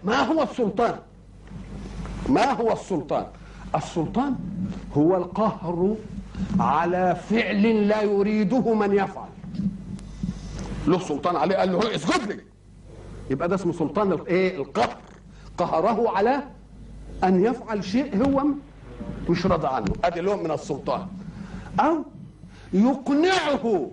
ما هو السلطان ما هو السلطان السلطان هو القهر على فعل لا يريده من يفعل له سلطان عليه قال له اسجد لي يبقى ده اسمه سلطان الايه القهر قهره على ان يفعل شيء هو مش راضي عنه ادي لون من السلطان او يقنعه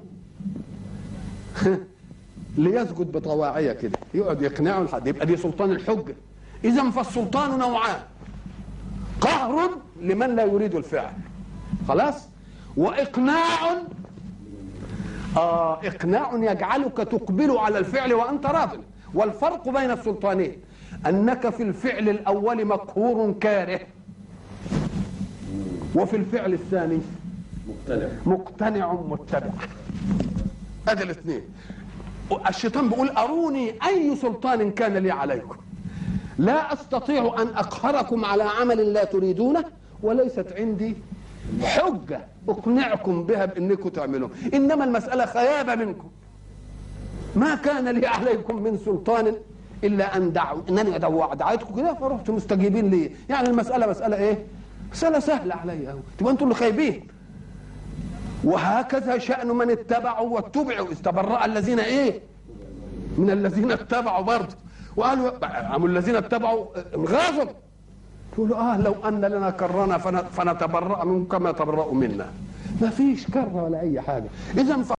ليسجد بطواعيه كده يقعد يقنعه لحد يبقى دي سلطان الحجه اذا فالسلطان نوعان قهر لمن لا يريد الفعل خلاص واقناع آه اقناع يجعلك تقبل على الفعل وانت راض والفرق بين السلطانين انك في الفعل الاول مقهور كاره وفي الفعل الثاني مقتنع مقتنع متبع ادي الاثنين الشيطان بيقول اروني اي سلطان كان لي عليكم لا استطيع ان اقهركم على عمل لا تريدونه وليست عندي حجه اقنعكم بها بانكم تعملوا انما المساله خيابه منكم ما كان لي عليكم من سلطان الا ان دعوا انني دعوا- دعيتكم كده فرحتم مستجيبين لي يعني المساله مساله ايه مساله سهله علي قوي تبقى انتوا اللي خايبين وهكذا شأن من اتبعوا واتبعوا استبرأ الذين ايه من الذين اتبعوا برضه وقالوا قاموا الذين اتبعوا انغاظوا يقولوا اه لو ان لنا كرنا فن- فنتبرأ منكم كما تبرأوا منا ما فيش كره ولا اي حاجه اذا